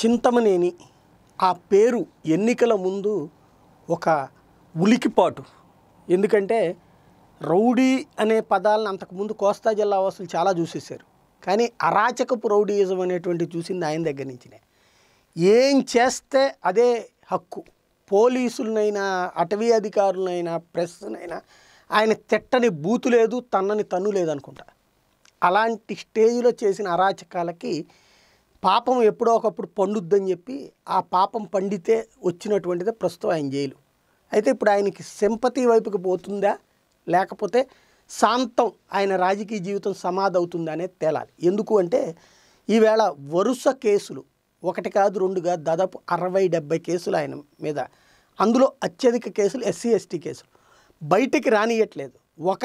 చింతమనేని ఆ పేరు ఎన్నికల ముందు ఒక ఉలికిపాటు ఎందుకంటే రౌడీ అనే పదాలను అంతకుముందు కోస్తా జిల్లా వాసులు చాలా చూసేశారు కానీ అరాచకపు రౌడీయిజం అనేటువంటి చూసింది ఆయన దగ్గర నుంచినే ఏం చేస్తే అదే హక్కు పోలీసులనైనా అటవీ అధికారులనైనా ప్రెస్నైనా ఆయన తిట్టని బూతు లేదు తన్నని తన్ను లేదనుకుంటా అలాంటి స్టేజ్లో చేసిన అరాచకాలకి పాపం ఎప్పుడో ఒకప్పుడు పండుద్దని చెప్పి ఆ పాపం పండితే వచ్చినటువంటిదే ప్రస్తుతం ఆయన జైలు అయితే ఇప్పుడు ఆయనకి సింపతి వైపుకి పోతుందా లేకపోతే శాంతం ఆయన రాజకీయ జీవితం సమాధి అవుతుందా అనేది తేలాలి ఎందుకు అంటే ఈవేళ వరుస కేసులు ఒకటి కాదు రెండు కాదు దాదాపు అరవై డెబ్బై కేసులు ఆయన మీద అందులో అత్యధిక కేసులు ఎస్సీ ఎస్టీ కేసులు బయటికి రానియట్లేదు ఒక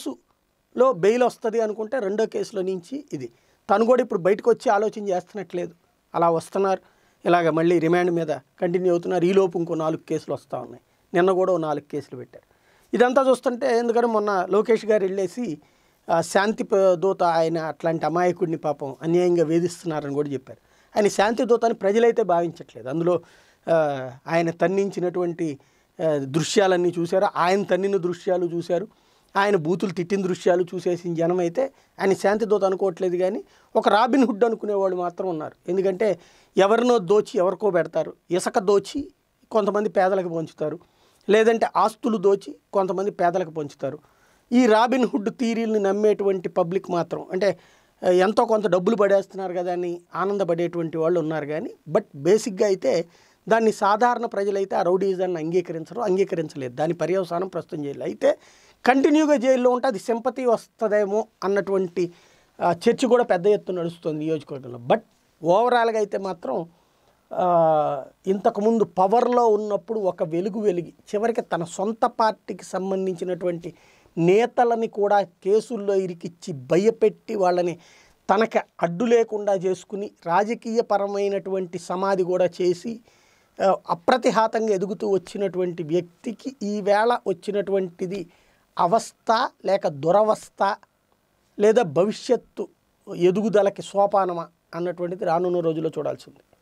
కేసులో బెయిల్ వస్తుంది అనుకుంటే రెండో కేసులో నుంచి ఇది తను కూడా ఇప్పుడు బయటకు వచ్చి ఆలోచన చేస్తున్నట్లేదు అలా వస్తున్నారు ఇలాగ మళ్ళీ రిమాండ్ మీద కంటిన్యూ అవుతున్నారు ఈలోపు ఇంకో నాలుగు కేసులు వస్తూ ఉన్నాయి నిన్న కూడా ఓ నాలుగు కేసులు పెట్టారు ఇదంతా చూస్తుంటే ఎందుకంటే మొన్న లోకేష్ గారు వెళ్ళేసి ఆ, శాంతి ప- దూత ఆయన అట్లాంటి అమాయకుడిని పాపం అన్యాయంగా వేధిస్తున్నారని కూడా చెప్పారు ఆయన శాంతి దూత అని ప్రజలైతే భావించట్లేదు అందులో ఆ, ఆయన తన్నించినటువంటి ఆ, దృశ్యాలన్నీ చూశారు ఆయన తన్నిన దృశ్యాలు చూశారు ఆయన బూతులు తిట్టిన దృశ్యాలు చూసేసిన జనం అయితే ఆయన శాంతి దూత అనుకోవట్లేదు కానీ ఒక రాబిన్ హుడ్ అనుకునేవాళ్ళు మాత్రం ఉన్నారు ఎందుకంటే ఎవరినో దోచి ఎవరికో పెడతారు ఇసుక దోచి కొంతమంది పేదలకు పంచుతారు లేదంటే ఆస్తులు దోచి కొంతమంది పేదలకు పంచుతారు ఈ రాబిన్ హుడ్ థీరీల్ని నమ్మేటువంటి పబ్లిక్ మాత్రం అంటే ఆ, ఎంతో కొంత డబ్బులు పడేస్తున్నారు కదా అని ఆనందపడేటువంటి వాళ్ళు ఉన్నారు కానీ బట్ బేసిక్గా అయితే దాన్ని సాధారణ ప్రజలైతే ఆ రౌడీజాన్ని అంగీకరించరు అంగీకరించలేదు దాని పర్యవసానం ప్రస్తుతం జైలు అయితే కంటిన్యూగా జైల్లో ఉంటే అది సింపతి వస్తుందేమో అన్నటువంటి ఆ, చర్చ కూడా పెద్ద ఎత్తున నడుస్తుంది నియోజకవర్గంలో బట్ ఓవరాల్గా అయితే మాత్రం ఆ, ఇంతకుముందు పవర్లో ఉన్నప్పుడు ఒక వెలుగు వెలిగి చివరికి తన సొంత పార్టీకి సంబంధించినటువంటి నేతలని కూడా కేసుల్లో ఇరికిచ్చి భయపెట్టి వాళ్ళని తనకి అడ్డు లేకుండా చేసుకుని రాజకీయ పరమైనటువంటి సమాధి కూడా చేసి ఆ, అప్రతిహాతంగా ఎదుగుతూ వచ్చినటువంటి వ్యక్తికి ఈవేళ వచ్చినటువంటిది అవస్థ లేక దురవస్థ లేదా భవిష్యత్తు ఎదుగుదలకి సోపానమా అన్నటువంటిది రానున్న రోజుల్లో చూడాల్సి ఉంది